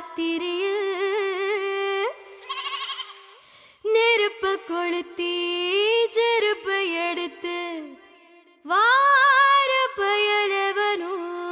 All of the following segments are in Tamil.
ராத்திரியில் நெருப்பு கொளுத்தி செருப்பு எடுத்து வார பயலவனோ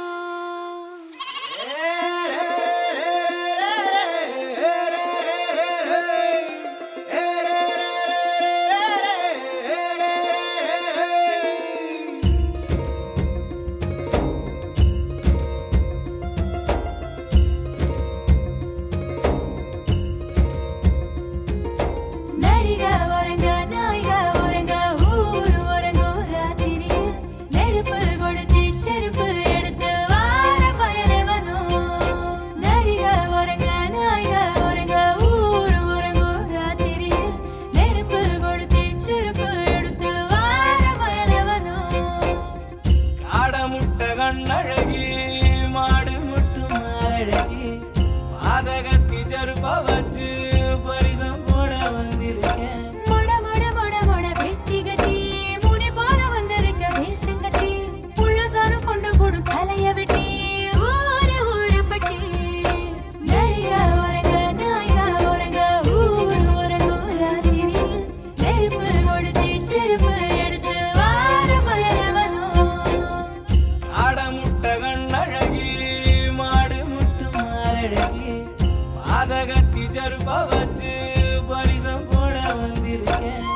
நரிக ஒரங்க நாய்க ஒரங்க ஊரு ஒரங்கோ ராத்திரியில் நெருப்பு கொளுத்தி செருப்பு எடுத்து வார பயலவனோ நரிக ஒரங்க நாய்க ஒரங்க ஊரு ஒரங்கோ ராத்திரியில் நெருப்பு கொளுத்தி செருப்பு எடுத்து வார பயலவனோ காடமுட்ட கண்ணழகி மாடு முட்டு மாரழகி பாதகத்தி செருப்ப வச்சு பரிசம் போட வந்திருக்கேன் மொட மொட மொட மொட வெட்டி கட்டி முனி போல வந்திருக்க வேசங்கட்டி புள்ளசாரு கொண்டு போடு தலைய வெட்டி ஊரு ஊரு பட்டி நரியா ஒரங்க நாயா ஒரங்க ஊரு ஒரங்க ராத்திரியில் நெருப்பு கொடுத்து செருப்பு எடுத்து வார பயலவனோ காடமுட்ட கண்ணழகி மாடு முட்டு மாரழகி பாதகத்தி செருப்ப வச்சு பரிசம் போட வந்திருக்கேன்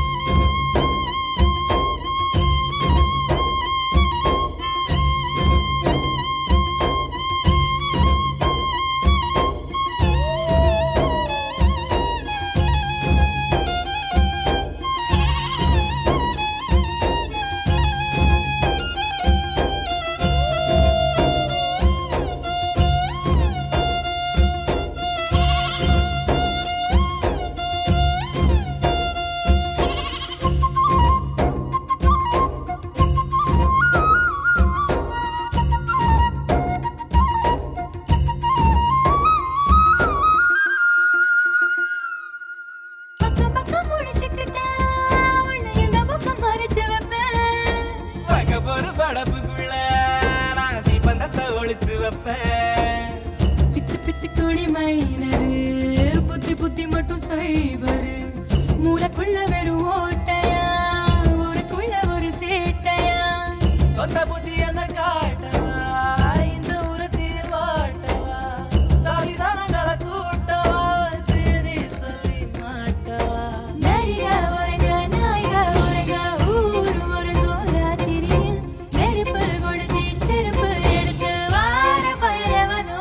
பக்கம் பக்கம் முடிச்சுக்கிட்டா உன்னை இந்த பக்கம் மறைச்சு வைப்பேன் பக்க ஒரு படப்புக்குள்ள நான் தீபந்தத்தை ஒளிச்சு வைப்பேன் சித்து பித்து குடி மைனரு புத்தி புத்தி மட்டும் செய்வரு மூளைக்குள்ள வெறும் ஓட்டையா ஊருக்குள்ள ஒரு சேட்டையா சொந்த புத்தி என்ன காட்டவா இந்த உரத்தில் வாட்டவா சாதி சாணங்களை கூட்டவா தேதி சொல்லி மாட்டவா நரியா ஒரங்க நாயா ஒரங்க ஊரு ஒரங்கோ ராத்திரியில் நெருப்பு கொடுத்தி செருப்பு எடுத்து வார பயலவனோ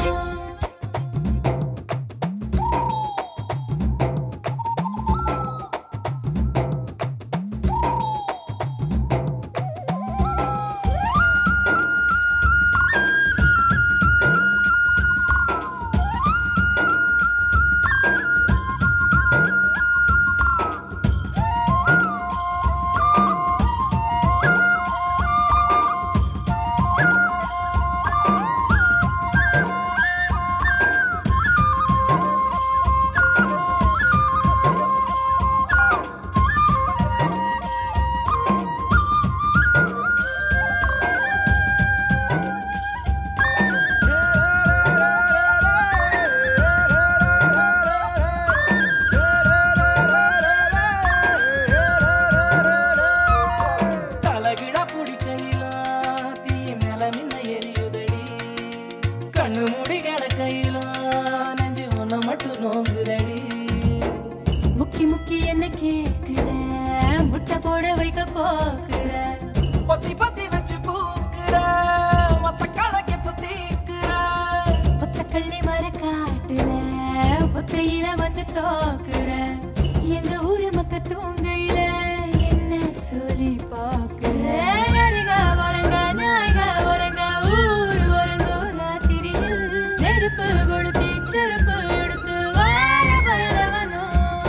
தலகிட புடிக்கையில தீ மேல மின்ன எரியுதடி கண்ணு மூடி கிடக்கையில நெஞ்சு ஒண்ணு மட்டும் நோங்குதடி முக்கி முக்கி என்ன கேக்குற முட்டை போட வைக்க போக்குற பத்தி பத்தி வச்சு பூக்குற மத்த கணக்கு பத்திக்குற ஒத்த கள்ளி மர காட்டுற ஒத்தையில வந்து தோக்குற எங்க ஊரு மக்க தூங்கையில என்ன சொல்லி பாக்குற நரிகா ஒரங்க நாய்கா ஒரங்க ஊரு ஒரங்க ராத்திரியில் நெருப்பு கொடுத்தி செருப்பு எடுத்து வார பயலவனோ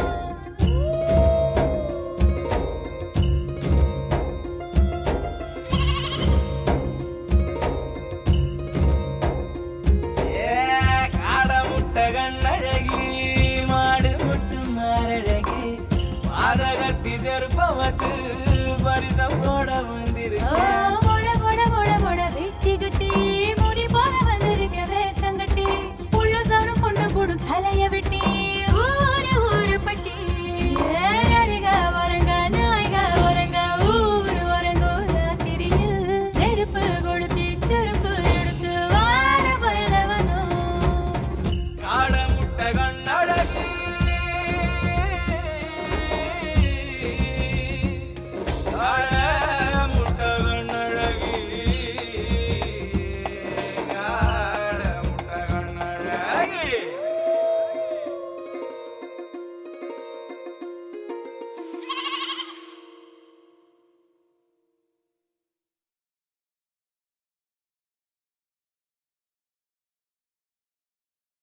ஏ காட முட்டை கண்ணழகி மாடு முட்டு மாரழகி பாதகத்தி செருப்ப வச்சு பரிசம் போட வந்து